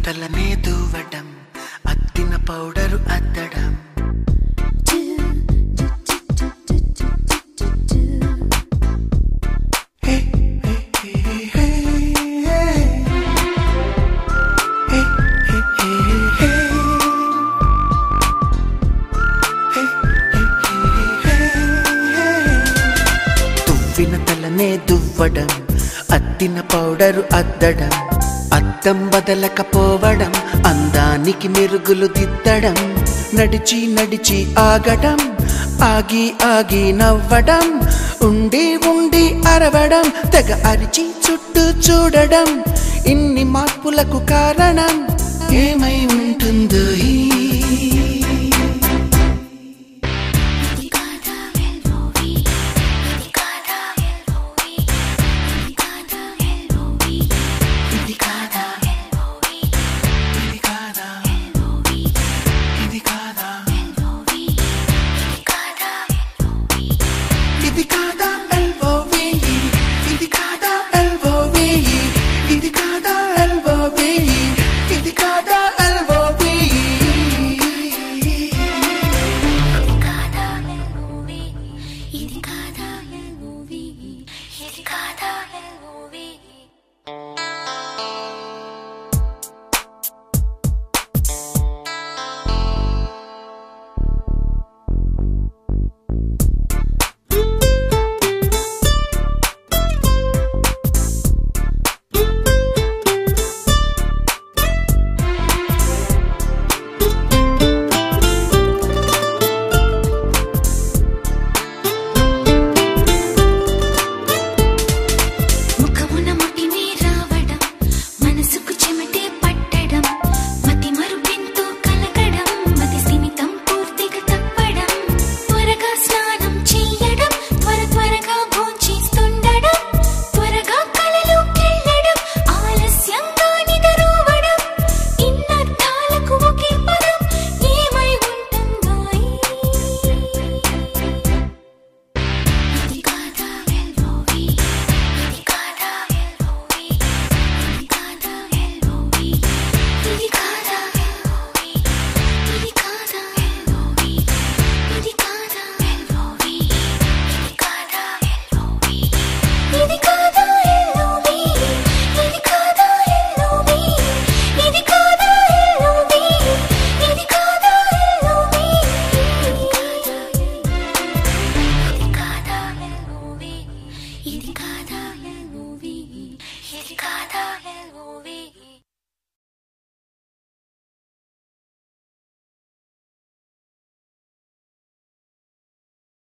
తలనే దూవడం అద్దిన powder అద్దడం హే, హే, హే, హే, హే. హే, హే, హే, హే. హే, హే, హే, హే. తువ్విన తలనే దువ్వడం అద్దిన powder అద్దడం అద్దం బదలకపోవడం అందానికి మెరుగులు దిద్దడం నడిచి నడిచి ఆగడం ఆగి ఆగి నవ్వడం ఉండి ఉండి అరవడం తెగ అరిచి చుట్టూ చూడడం ఇన్ని మార్పులకు కారణం ఏమై ఉంటుందో ఈ ఇది కాదా ఇది కాదా ఇది కాదా ఇది కాదా ఎల్ఓవి ఇది కాదా ఎల్ఓవి ఇది కాదా ఎల్ఓవి ఇది కాదా ఎల్ఓవి ఇది కాదా మూవీ ఇది కాదా